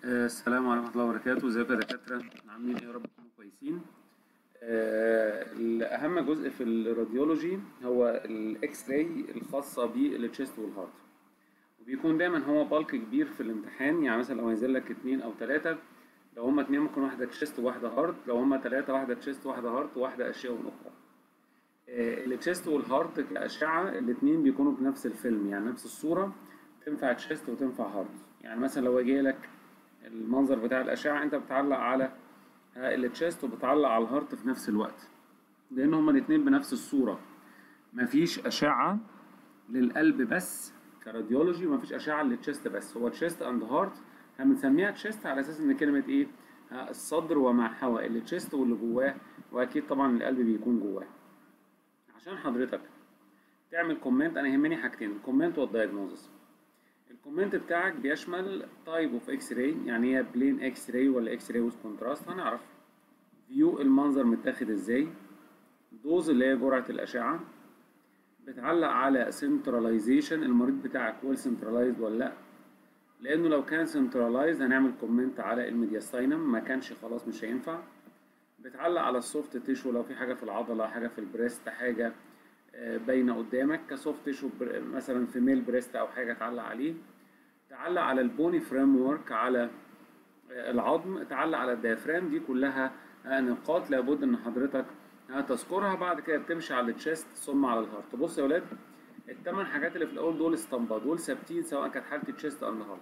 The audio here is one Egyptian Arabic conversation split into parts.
آه، السلام عليكم ورحمة الله وبركاته، ازيكم يا دكاترة؟ عاملين ايه يا رب تكونوا كويسين؟ آه، أهم جزء في الراديولوجي هو الإكس راي الخاصة بالتشيست والهارت، وبيكون دايما هو بالك كبير في الامتحان يعني مثلا لو هينزل لك اتنين أو تلاتة لو هما اتنين ممكن واحدة تشيست وواحدة هارت، لو هما تلاتة واحدة تشيست وواحدة هارت وواحدة أشياء أخرى. آه، التشيست والهارت كأشعة الاتنين بيكونوا بنفس الفيلم يعني نفس الصورة تنفع تشيست وتنفع هارت، يعني مثلا لو جاي لك المنظر بتاع الأشعة أنت بتعلق على التشيست وبتعلق على الهارت في نفس الوقت لأن هما الاتنين بنفس الصورة مفيش أشعة للقلب بس كراديولوجي ومفيش أشعة للتشيست بس هو تشيست أند هارت هنسميها تشيست على أساس إن كلمة إيه ها، الصدر وما حوى التشيست واللي جواه وأكيد طبعا القلب بيكون جواه عشان حضرتك تعمل كومنت أنا يهمني حاجتين الكومنت والدايجنوزس الكومنت بتاعك بيشمل تايب اوف اكس راي يعني هي بلين اكس راي ولا اكس راي ويز كونتراست هنعرف فيو المنظر متاخد ازاي دوز اللي هي جرعة الأشعة بتعلق على سنتراليزيشن المريض بتاعك ويل سنتراليزد ولا لأ لأنه لو كان سنتراليزد هنعمل كومنت على الميدياستاينم ما كانش خلاص مش هينفع بتعلق على السوفت تيشو لو في حاجة في العضلة حاجة في البريست حاجة آه، باينه قدامك كسوفت تيشو بر- مثلا في ميل بريست او حاجه تعلق عليه تعلق على البوني فريم ورك على آه، العظم تعلق على الديافرام دي كلها آه، نقاط لابد ان حضرتك آه، تذكرها بعد كده بتمشي على التشيست ثم على الهارت بص يا ولاد الثمان حاجات اللي في الاول دول اسطمبة دول ثابتين سواء كانت حاله التشيست او الهارت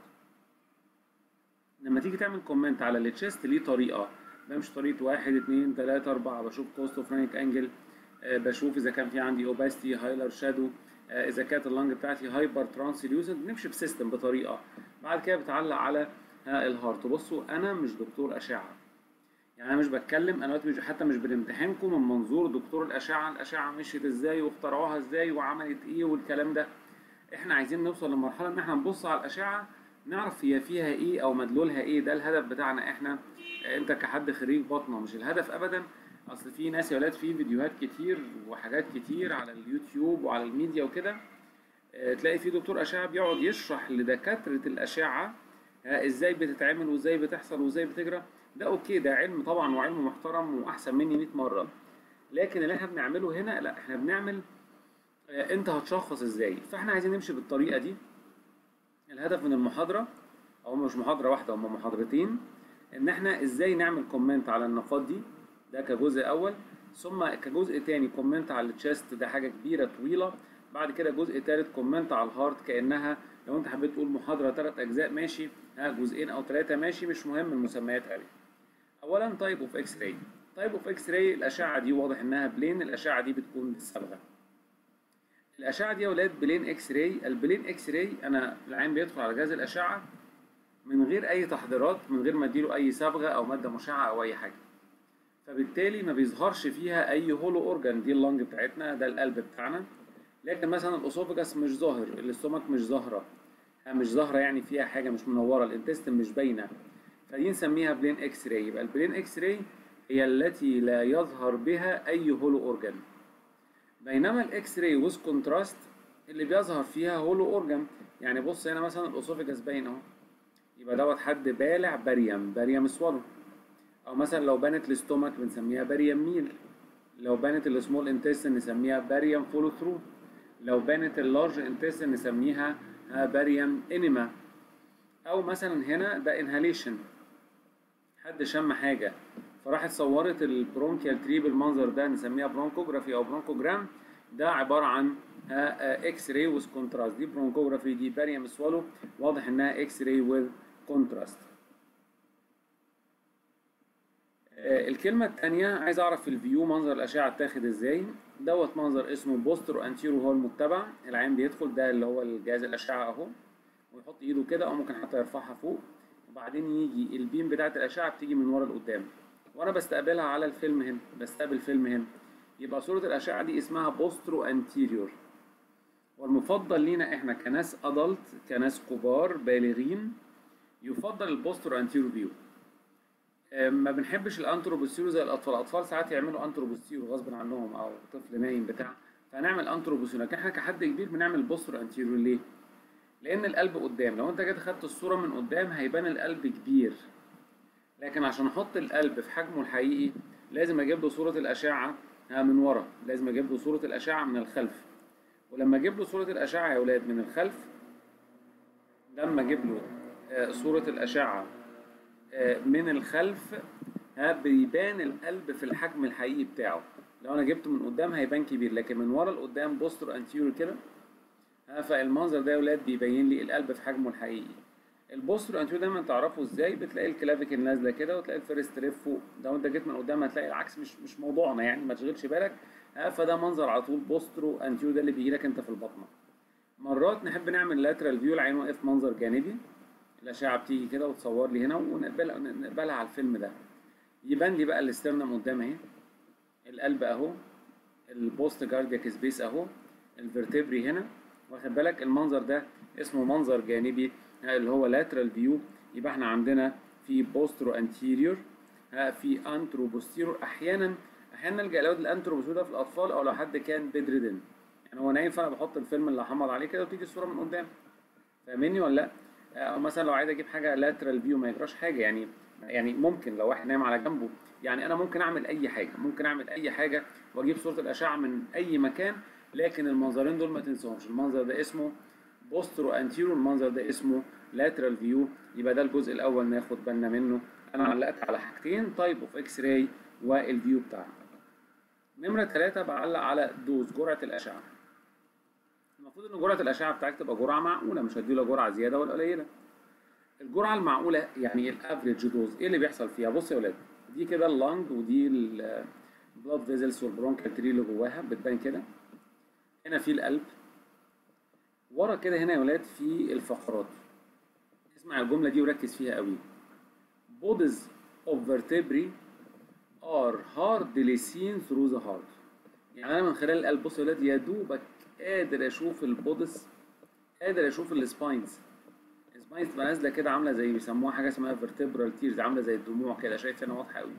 لما تيجي تعمل كومنت على التشيست ليه طريقه بمشي طريقه واحد اتنين تلاته اربعه بشوف كوست اوف رانيك انجل آه، بشوف اذا كان في عندي اوباستي هايلر شادو اذا كانت اللنج بتاعتي هايبر ترانسليوسنت بنمشي بسيستم بطريقه بعد كده بتعلق على آه، الهارت بصوا انا مش دكتور اشعه يعني انا مش بتكلم انا دلوقتي مش حتى مش بنمتحنكم من منظور دكتور الاشعه الاشعه مشيت ازاي واخترعوها ازاي وعملت ايه والكلام ده احنا عايزين نوصل لمرحله ان احنا نبص على الاشعه نعرف هي فيها ايه او مدلولها ايه ده الهدف بتاعنا احنا آه، انت كحد خريج بطنه مش الهدف ابدا اصل في ناس يا ولاد في فيديوهات كتير وحاجات كتير على اليوتيوب وعلى الميديا وكده آه، تلاقي في دكتور اشعه بيقعد يشرح لدكاتره الاشعه آه، ازاي بتتعمل وازاي بتحصل وازاي بتجرى ده اوكي ده علم طبعا وعلم محترم واحسن مني 100 مره لكن اللي احنا بنعمله هنا لا احنا بنعمل آه، انت هتشخص ازاي فاحنا عايزين نمشي بالطريقه دي الهدف من المحاضره او مش محاضره واحده هم محاضرتين ان احنا ازاي نعمل كومنت على النقاط دي ده كجزء اول ثم كجزء تاني كومنت على التشيست ده حاجه كبيره طويله بعد كده جزء تالت كومنت على الهارت كانها لو انت حبيت تقول محاضره ثلاث اجزاء ماشي ها جزئين او ثلاثه ماشي مش مهم المسميات قوي اولا تايب اوف اكس راي تايب اوف اكس راي الاشعه دي واضح انها بلين الاشعه دي بتكون بالصبغه الاشعه دي يا ولاد بلين اكس راي البلين اكس راي انا العين بيدخل على جهاز الاشعه من غير اي تحضيرات من غير ما اديله اي صبغه او ماده مشعه او اي حاجه فبالتالي ما بيظهرش فيها اي هولو اورجان دي اللنج بتاعتنا ده القلب بتاعنا لكن مثلا الاسوفجاس مش ظاهر الاستومك مش ظاهره آه، مش ظاهره يعني فيها حاجه مش منوره الانتستين مش باينه فدي نسميها بلين اكس راي يبقى البلين اكس راي هي التي لا يظهر بها اي هولو اورجان بينما الاكس راي ويز كونتراست اللي بيظهر فيها هولو اورجان يعني بص هنا مثلا الاسوفجاس باين اهو يبقى دوت حد بالع بريم بريم سوالو او مثلا لو بانت الاستومك بنسميها بريم ميل لو بانت السمول انتستين نسميها بريم فولو ثرو لو بانت اللارج انتستين نسميها بريم انيما او مثلا هنا ده انهاليشن حد شم حاجه فراحت صورت البرونكيال تري بالمنظر ده نسميها برونكوجرافي او برونكوجرام ده عباره عن اكس راي ويز كونتراست دي برونكوجرافي دي باريوم سوالو واضح انها اكس راي ويز كونتراست الكلمة التانية عايز أعرف الفيو منظر الأشعة اتاخد إزاي دوت منظر اسمه بوستر أنتيرو هو المتبع العين بيدخل ده اللي هو الجهاز الأشعة أهو ويحط إيده كده أو ممكن حتى يرفعها فوق وبعدين يجي البيم بتاعت الأشعة بتيجي من ورا لقدام وأنا بستقبلها على الفيلم هنا بستقبل فيلم هنا يبقى صورة الأشعة دي اسمها بوسترو أنتيريور والمفضل لينا إحنا كناس أدلت كناس كبار بالغين يفضل البوسترو أنتيريور فيو ما بنحبش الانتروبوستيرو زي الاطفال الاطفال ساعات يعملوا انتروبوستيرو غصب عنهم او طفل نايم بتاع فهنعمل انتروبوستيرو لكن احنا كحد كبير بنعمل بوستر انتيريور ليه لان القلب قدام لو انت جيت خدت الصوره من قدام هيبان القلب كبير لكن عشان احط القلب في حجمه الحقيقي لازم اجيب له صوره الاشعه من ورا لازم اجيب له صوره الاشعه من الخلف ولما اجيب له صوره الاشعه يا اولاد من الخلف لما اجيب له صوره الاشعه من الخلف ها بيبان القلب في الحجم الحقيقي بتاعه لو انا جبته من قدام هيبان كبير لكن من ورا لقدام بوستر انتيريور كده ها فالمنظر ده يا ولاد بيبين لي القلب في حجمه الحقيقي البوستر انتيريور دايما تعرفوا ازاي بتلاقي الكلافيكل نازله كده وتلاقي الفيرست ريب فوق لو انت جيت من قدام هتلاقي العكس مش مش موضوعنا يعني ما تشغلش بالك ها فده منظر على طول بوسترو انتيريور ده اللي بيجي لك انت في البطنه مرات نحب نعمل لاترال فيو العين واقف منظر جانبي الاشعه بتيجي كده وتصور لي هنا ونقبلها نقبلها على الفيلم ده يبان لي بقى الاسترنم قدام اهي القلب اهو البوست كاردياك سبيس اهو الفرتبري هنا واخد بالك المنظر ده اسمه منظر جانبي اللي هو لاترال فيو يبقى احنا عندنا في بوسترو انتيريور في انترو بوستيرور احيانا احيانا نلجا لو الانترو بوستيرور ده في الاطفال او لو حد كان بيد ريدن يعني هو نايم فانا بحط الفيلم اللي حمض عليه كده وتيجي الصوره من قدام فاهمني ولا لا؟ او مثلا لو عايز اجيب حاجه لاترال فيو ما يجراش حاجه يعني يعني ممكن لو واحد نايم على جنبه يعني انا ممكن اعمل اي حاجه ممكن اعمل اي حاجه واجيب صوره الاشعه من اي مكان لكن المنظرين دول ما تنسوهمش المنظر ده اسمه بوسترو انتيرو المنظر ده اسمه لاترال فيو يبقى ده الجزء الاول ناخد بالنا منه انا علقت على حاجتين تايب اوف اكس راي والفيو بتاعها نمره ثلاثة بعلق على دوز جرعه الاشعه المفروض ان جرعه الاشعه بتاعتك تبقى جرعه معقوله مش هديله جرعه زياده ولا قليله الجرعه المعقوله يعني الافريج دوز ايه اللي بيحصل فيها بص يا ولاد دي كده اللنج ودي البلاد فيزلز والبرونكال تري اللي جواها بتبان كده هنا في القلب ورا كده هنا يا ولاد في الفقرات اسمع الجمله دي وركز فيها قوي bodies of vertebrae are hardly seen through the heart يعني انا من خلال القلب بص يا ولاد يا دوبك قادر اشوف البودس قادر اشوف السباينز السباينز تبقى نازله كده عامله زي بيسموها حاجه اسمها vertebral tears عامله زي الدموع كده شايف هنا واضحه قوي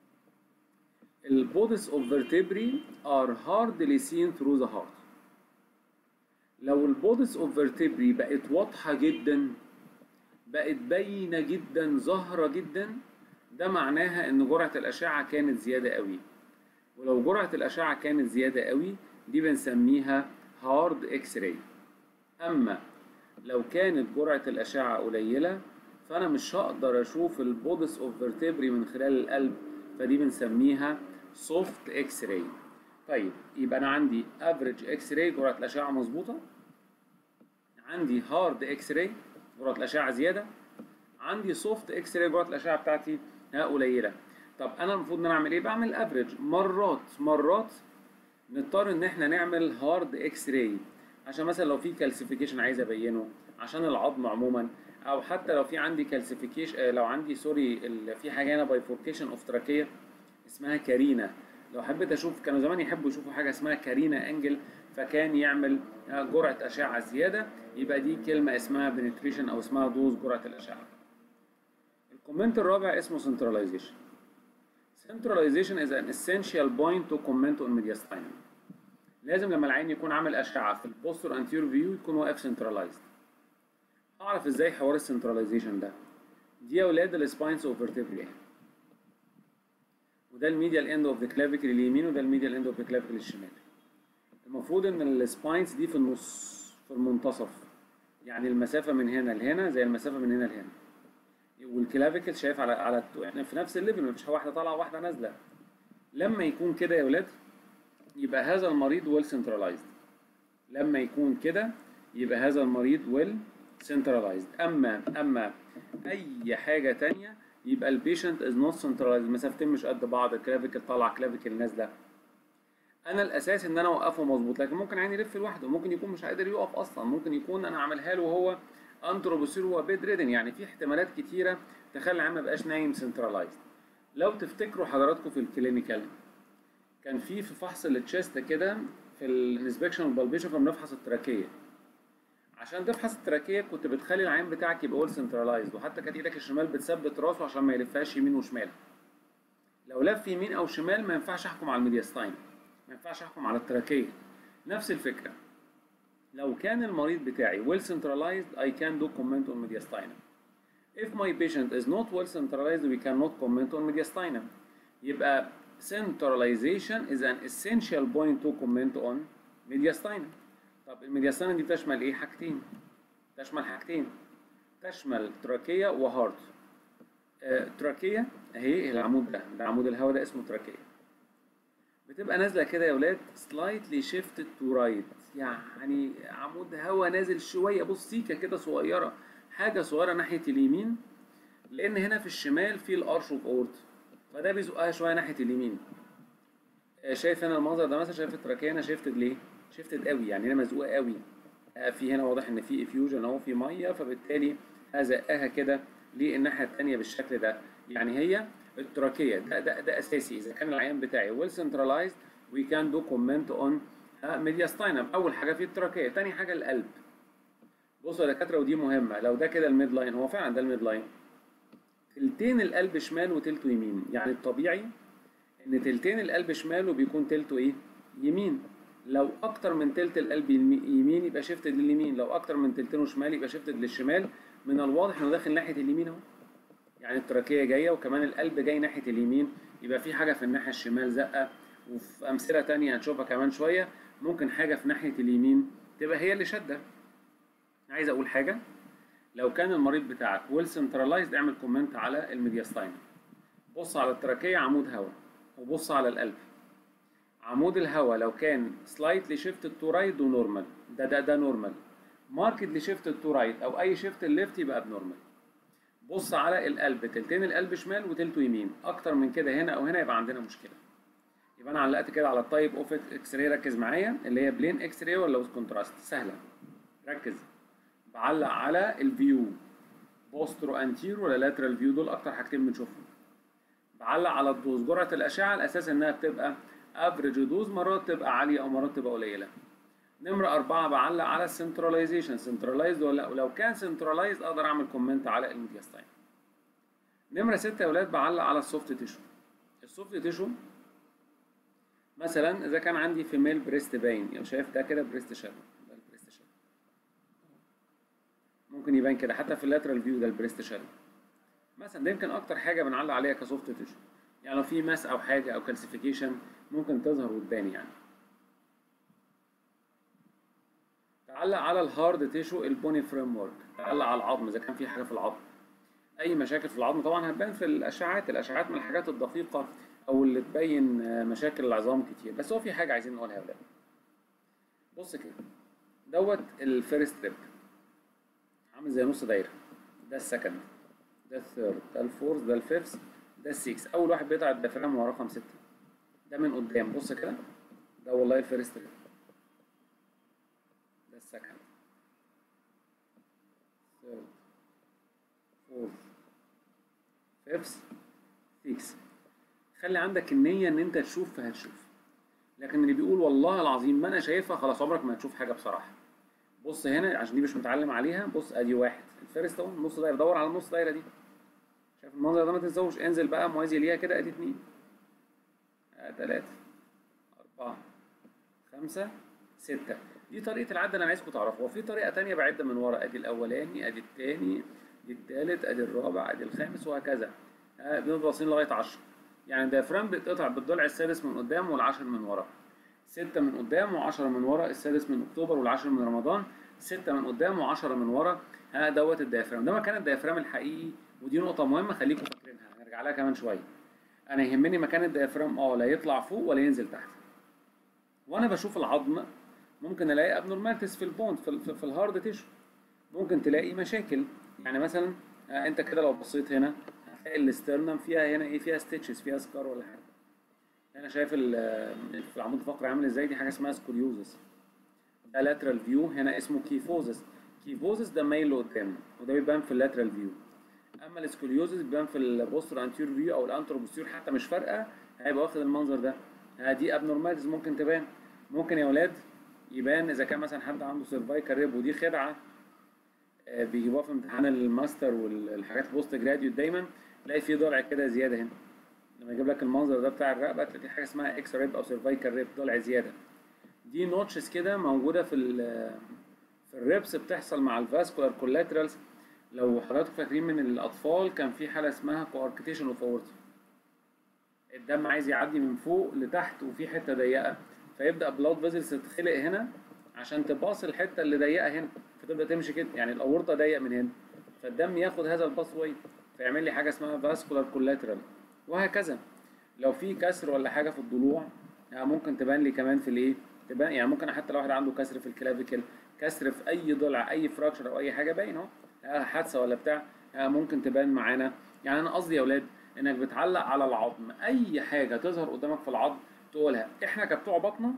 البودس of vertebrae are hardly seen through the heart لو البودس اوف فيرتبري بقت واضحه جدا بقت باينه جدا ظاهره جدا ده معناها ان جرعه الاشعه كانت زياده قوي ولو جرعه الاشعه كانت زياده قوي دي بنسميها هارد اكس راي اما لو كانت جرعه الاشعه قليله فانا مش هقدر اشوف البودس اوف فيرتبري من خلال القلب فدي بنسميها سوفت اكس راي طيب يبقى انا عندي افريج اكس راي جرعه الاشعه مظبوطه عندي هارد اكس راي جرعه الاشعه زياده عندي سوفت اكس راي جرعه الاشعه بتاعتي قليله طب انا المفروض ان انا اعمل ايه بعمل افريج مرات مرات نضطر ان احنا نعمل هارد اكس راي عشان مثلا لو في كالسيفيكيشن عايز ابينه عشان العظم عموما او حتى لو في عندي كالسيفيكيشن لو عندي سوري في حاجه هنا بايفوركيشن اوف تراكيه اسمها كارينا لو حبيت اشوف كانوا زمان يحبوا يشوفوا حاجه اسمها كارينا انجل فكان يعمل جرعه اشعه زياده يبقى دي كلمه اسمها بنتريشن او اسمها دوز جرعه الاشعه الكومنت الرابع اسمه centralization centralization is an essential point to comment on mediastinum لازم لما العين يكون عامل اشعه في البوستر انتيريور فيو يكون واقف سنترلايزد اعرف ازاي حوار السنتراليزيشن ده دي يا اولاد السباينز اوف فيرتبري وده الميديال اند اوف ذا كلافيكل اليمين وده الميديال اند اوف ذا كلافيكل الشمال المفروض ان السباينز دي في النص في المنتصف يعني المسافه من هنا لهنا زي المسافه من هنا لهنا والكلافيكل شايف على على يعني في نفس الليفل مفيش واحده طالعه وواحده نازله لما يكون كده يا ولاد يبقى هذا المريض ويل سنترلايزد لما يكون كده يبقى هذا المريض ويل سنترلايزد اما اما اي حاجه تانية يبقى البيشنت از نوت سنترلايزد مسافتين مش قد بعض الكلافيكل طالعه كلافيكل نازله انا الاساس ان انا اوقفه مظبوط لكن ممكن عيني يلف لوحده ممكن يكون مش قادر يقف اصلا ممكن يكون انا عاملها له وهو انتروبوسير وهو بيد ريدن يعني في احتمالات كتيره تخلي العيان ما يبقاش نايم سنترلايزد لو تفتكروا حضراتكم في الكلينيكال كان في في فحص التشيست كده في الانسبكشن والبالبيشن كنا بنفحص التراكيه عشان تفحص التراكيه كنت بتخلي العين بتاعك يبقى اول سنترلايزد وحتى كانت ايدك الشمال بتثبت راسه عشان ما يلفهاش يمين وشمال لو لف يمين او شمال ما ينفعش احكم على الميدياستاين ما ينفعش احكم على التراكيه نفس الفكره لو كان المريض بتاعي well centralized I can do comment on mediastinum if my patient is not well centralized we cannot comment on mediastinum يبقى centralization is an essential point to comment on mediastinum طب الميدياستاينم دي بتشمل ايه حاجتين تشمل حاجتين تشمل تراكية وهارت آه تراكية اهي العمود ده ده عمود الهواء ده اسمه تراكية بتبقى نازلة كده يا ولاد slightly shifted to right يعني عمود هواء نازل شوية بص سيكة كده صغيرة حاجة صغيرة ناحية اليمين لأن هنا في الشمال في الأرش اوف أورت فده بيزقها شوية ناحية اليمين آه شايف هنا المنظر ده مثلا شايف التراكية هنا شيفتد ليه؟ شيفتد قوي يعني هنا مزقوقة قوي آه في هنا واضح إن في افيوجن أهو في مية فبالتالي هزقها كده للناحية التانية بالشكل ده يعني هي التراكية ده, ده, ده أساسي إذا كان العيان بتاعي ويل سنترلايزد وي كان دو كومنت أون ميدياستاينم أول حاجة في التراكية تاني حاجة القلب بصوا يا دكاترة ودي مهمة لو ده كده الميد لاين هو فعلا ده الميد لاين تلتين القلب شمال وتلته يمين يعني الطبيعي إن تلتين القلب شمال وبيكون تلته إيه؟ يمين لو أكتر من تلت القلب يمين يبقى شيفتد لليمين لو أكتر من تلتينه شمال يبقى شيفتد للشمال من الواضح إنه داخل ناحية اليمين أهو يعني التراكية جاية وكمان القلب جاي ناحية اليمين يبقى في حاجة في الناحية الشمال زقة وفي أمثلة تانية هنشوفها كمان شوية ممكن حاجة في ناحية اليمين تبقى هي اللي شادة عايز أقول حاجة لو كان المريض بتاعك ويل سنترلايزد اعمل كومنت على الميدياستاين بص على التراكية عمود هواء وبص على القلب عمود الهواء لو كان سلايتلي شيفتد تو رايت ونورمال ده ده ده نورمال ماركتلي شيفتد تو رايت او اي شيفت ليفت يبقى ابنورمال بص على القلب تلتين القلب شمال وتلته يمين اكتر من كده هنا او هنا يبقى عندنا مشكله يبقى انا علقت كده على التايب اوف اكس راي ركز معايا اللي هي بلين اكس راي ولا ويز كونتراست سهله ركز بعلق على الفيو بوسترو انتير ولا لاترال فيو دول اكتر حاجتين بنشوفهم بعلق على الدوز جرعه الاشعه الاساس انها بتبقى افريج دوز مرات تبقى عاليه او مرات تبقى قليله نمرة أربعة بعلق على السنتراليزيشن سنتراليزد ولا لا ولو كان سنتراليزد أقدر أعمل كومنت على الميدياستاين نمرة ستة يا ولاد بعلق على السوفت تيشو السوفت تيشو مثلا إذا كان عندي فيميل بريست باين يعني شايف ده كده بريست شادو ده البريست شادو ممكن يبان كده حتى في اللاترال فيو ده البريست شادو مثلا ده يمكن أكتر حاجة بنعلق عليها كسوفت تيشو يعني لو في ماس أو حاجة أو كالسيفيكيشن ممكن تظهر وتبان يعني تعلق على الهارد تيشو البوني فريم ورك تعلق على العظم اذا كان في حاجه في العظم اي مشاكل في العظم طبعا هتبان في الاشعاعات الاشعاعات من الحاجات الدقيقه او اللي تبين مشاكل العظام كتير بس هو في حاجه عايزين نقولها يا ولاد بص كده دوت الفيرست ريب عامل زي نص دايره ده السكند ده الثيرد ده الفورث ده الفيفث ده السيكس اول واحد بيقطع الديافرام هو رقم 6 ده من قدام بص كده ده والله الفيرست ريب ده السكند ثيرد فورث فيفث سيكس خلي عندك النية إن أنت تشوف فهتشوف لكن اللي بيقول والله العظيم ما أنا شايفها خلاص عمرك ما هتشوف حاجة بصراحة بص هنا عشان دي مش متعلم عليها بص ادي واحد الفيرست اهو النص دايره دور على النص دايره دي شايف المنظر ده ما تنساوش انزل بقى موازي ليها كده ادي اتنين آه تلاته اربعه خمسه سته دي طريقه العد اللي انا عايزكم تعرفوها وفي طريقه تانية بعد من ورا ادي الاولاني ادي التاني ادي التالت ادي الرابع ادي الخامس وهكذا آه بنفضل واصلين لغايه 10 يعني الديافرام بيتقطع بالضلع السادس من قدام والعاشر من ورا ستة من قدام وعشرة من ورا السادس من أكتوبر والعاشر من رمضان ستة من قدام وعشرة من ورا ها دوت الديافرام ده مكان الديافرام الحقيقي ودي نقطة مهمة خليكم فاكرينها هنرجع لها كمان شوية أنا يهمني مكان الديافرام أه لا يطلع فوق ولا ينزل تحت وأنا بشوف العظم ممكن ألاقي أبنورمالتيز في البوند في, في, في الهارد تيشو ممكن تلاقي مشاكل يعني مثلا أنت كده لو بصيت هنا هتلاقي الاسترنم فيها هنا إيه فيها ستيتشز فيها سكار ولا حاجة هنا شايف في العمود الفقري عامل ازاي دي حاجه اسمها سكوليوزس ده لاترال فيو هنا اسمه كيفوزس كيفوزس ده مايل لقدام وده بيبان في اللاترال فيو اما السكوليوزس بيبان في البوستر انتير فيو او الانترو بوستير حتى مش فارقه هيبقى واخد المنظر ده دي ابنورماليز ممكن تبان ممكن يا ولاد يبان اذا كان مثلا حد عنده سيرفايكال ريب ودي خدعه بيجيبوها في امتحان الماستر والحاجات البوست جراديوت دايما تلاقي في ضلع كده زياده هنا لما يجيب لك المنظر ده بتاع الرقبه تلاقي حاجه اسمها اكس ريب او سيرفايكال ريب ضلع زياده دي نوتشز كده موجوده في في الريبس بتحصل مع الفاسكولار كولاترالز لو حضراتكم فاكرين من الاطفال كان في حاله اسمها كواركتيشن اوف اورتا الدم عايز يعدي من فوق لتحت وفي حته ضيقه فيبدا بلاد فيزلز تتخلق هنا عشان تباص الحته اللي ضيقه هنا فتبدا تمشي كده يعني الاورطه ضيق من هنا فالدم ياخد هذا الباس واي فيعمل لي حاجه اسمها فاسكولار كولاترال وهكذا لو في كسر ولا حاجه في الضلوع يعني ممكن تبان لي كمان في الايه تبان يعني ممكن حتى لو واحد عنده كسر في الكلافيكل كسر في اي ضلع اي فراكشر او اي حاجه باين اهو حادثه ولا بتاع ممكن تبان معانا يعني انا قصدي يا اولاد انك بتعلق على العظم اي حاجه تظهر قدامك في العظم تقولها احنا كبتوع بطنه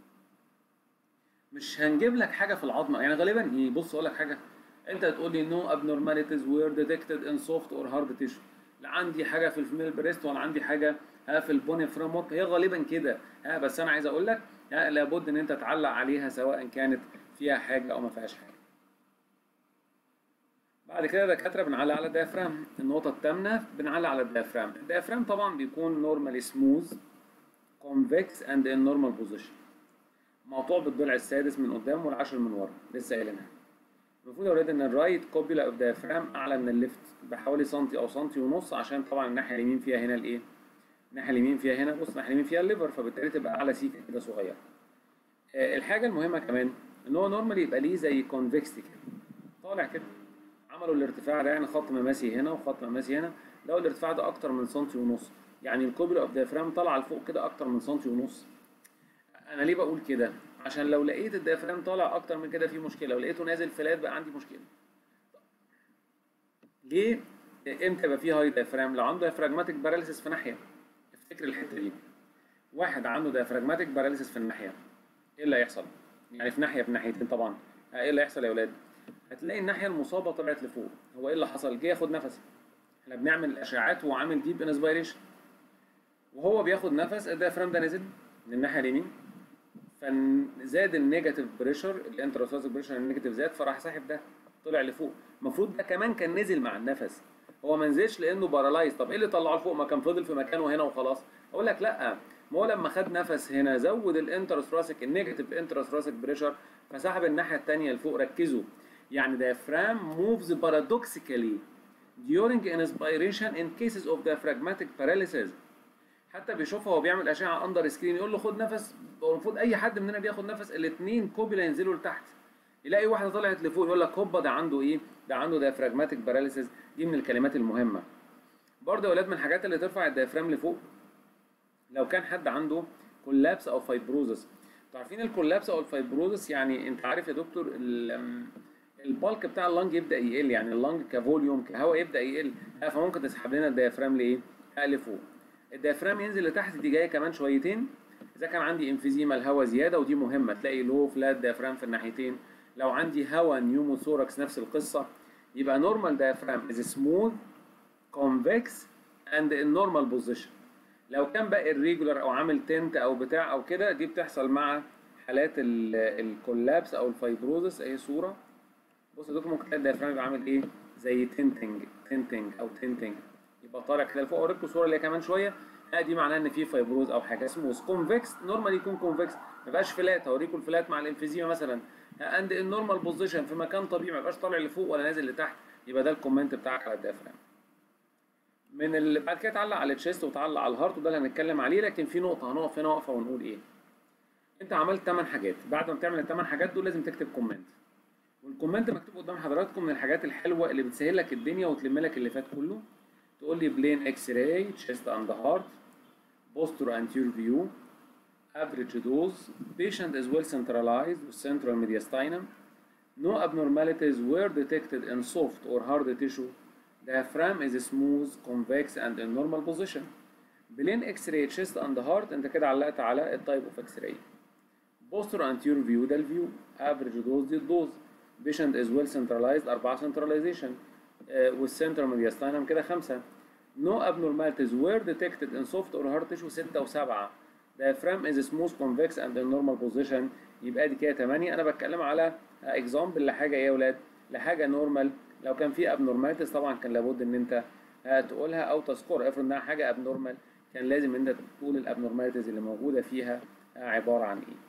مش هنجيب لك حاجه في العظمه يعني غالبا ايه بص اقول لك حاجه انت تقول لي نو abnormalities were detected in soft or hard tissue لا عندي حاجه في الفيميل بريست ولا عندي حاجه ها في البوني فريم ورك هي غالبا كده ها بس انا عايز اقول لك ها لابد ان انت تعلق عليها سواء كانت فيها حاجه او ما فيهاش حاجه بعد كده دكاتره بنعلق على الديافرام النقطه الثامنه بنعلق على الديافرام الديافرام طبعا بيكون نورمالي سموث كونفكس اند ان نورمال بوزيشن مقطوع بالضلع السادس من قدام والعاشر من ورا لسه قايلينها المفروض يا ولاد ان الرايت كوبيلا اوف ديافرام اعلى من الليفت بحوالي سنتي او سنتي ونص عشان طبعا الناحيه اليمين فيها هنا الايه الناحيه اليمين فيها هنا بص الناحيه اليمين فيها الليفر فبالتالي تبقى اعلى سيكه كده صغيره آه الحاجه المهمه كمان ان هو نورمالي يبقى ليه زي كونفكستي كده طالع كده عملوا الارتفاع ده يعني خط مماسي هنا وخط مماسي هنا لو الارتفاع ده اكتر من سنتي ونص يعني الكوبيلا اوف ديافرام طالعه لفوق كده اكتر من سنتي ونص انا ليه بقول كده عشان لو لقيت الديافرام طالع اكتر من كده في مشكله لو لقيته نازل فلات بقى عندي مشكله ليه امتى يبقى فيه هاي ديافرام لو عنده ديافراجماتيك باراليسيس في ناحيه افتكر الحته دي واحد عنده ديافراجماتيك باراليسيس في الناحيه ايه اللي هيحصل يعني في ناحيه في ناحيتين طبعا ايه اللي هيحصل يا اولاد هتلاقي الناحيه المصابه طلعت لفوق هو ايه اللي حصل جه ياخد نفس احنا بنعمل اشعاعات وهو عامل ديب انسبيريشن وهو بياخد نفس الديافرام ده نزل من الناحيه اليمين فزاد النيجاتيف بريشر الانتراسوسيك بريشر النيجاتيف زاد فراح ساحب ده طلع لفوق المفروض ده كمان كان نزل مع النفس هو ما نزلش لانه بارالايز طب ايه اللي طلعه لفوق ما كان فضل في مكانه هنا وخلاص اقول لك لا ما هو لما خد نفس هنا زود الانتراسوسيك النيجاتيف انتراسوسيك بريشر فسحب الناحيه الثانيه لفوق ركزوا يعني diaphragm moves paradoxically during inspiration in cases of diaphragmatic paralysis حتى بيشوفها وهو بيعمل اشعه اندر سكرين يقول له خد نفس المفروض اي حد مننا بياخد نفس الاثنين كوبيلا ينزلوا لتحت يلاقي واحده طلعت لفوق يقول لك هوبا ده عنده ايه ده عنده diaphragmatic paralysis دي من الكلمات المهمه برضه يا اولاد من الحاجات اللي ترفع الديافرام لفوق لو كان حد عنده كولابس او فايبروزس عارفين الكولابس او الفايبروزس يعني انت عارف يا دكتور البالك بتاع اللنج يبدا يقل يعني اللنج كفوليوم كهواء يبدا يقل فممكن تسحب لنا الديافرام لايه؟ لفوق الديافرام ينزل لتحت دي جايه كمان شويتين اذا كان عندي انفيزيما الهواء زياده ودي مهمه تلاقي لو فلات ديافرام في الناحيتين لو عندي هواء نيوموثوركس نفس القصه يبقى نورمال ديافرام از سموث كونفكس اند ان نورمال بوزيشن لو كان بقى الريجولار او عامل تنت او بتاع او كده دي بتحصل مع حالات الكولابس او الفايبروزس اهي صوره بص دول ممكن تلاقي الديافرام يبقى عامل ايه زي تنتنج تنتنج او تنتنج يبقى طالع كده لفوق اوريكم صوره اللي هي كمان شويه لا دي معناها ان في فايبروز او حاجه اسمه كونفكس نورمال يكون كونفكس ما يبقاش فلات هوريكم الفلات مع الانفيزيما مثلا اند النورمال بوزيشن في مكان طبيعي ما يبقاش طالع لفوق ولا نازل لتحت يبقى ده الكومنت بتاعك على الديافرام من اللي بعد كده تعلق على التشيست وتعلق على الهارت وده اللي هنتكلم عليه لكن في نقطه هنقف هنا واقفه ونقول ايه انت عملت 8 حاجات بعد ما تعمل الثمان حاجات دول لازم تكتب كومنت والكومنت مكتوب قدام حضراتكم من الحاجات الحلوه اللي بتسهل لك الدنيا وتلم لك اللي فات كله تقول لي بلين اكس راي تشيست اند هارت بوستر انتير فيو average dose patient is well centralized with central mediastinum no abnormalities were detected in soft or hard tissue diaphragm is smooth convex and in normal position بلين اكس راي chest and heart انت كده علقت على التايب اوف اكس راي بوستر انتير فيو ده الفيو افريج دوز دي الدوز patient is well centralized 4 centralization uh, والcentral mediastinum كده 5 no abnormalities were detected in soft or hard tissue 6 و7 diaphragm is smooth convex and in normal position يبقى دي كده 8 انا بتكلم على اكزامبل لحاجه ايه يا اولاد لحاجه نورمال لو كان في abnormalities طبعا كان لابد ان انت تقولها او تذكرها افرض انها حاجه abnormal كان لازم ان انت تقول الابنورماليتيز اللي موجوده فيها عباره عن ايه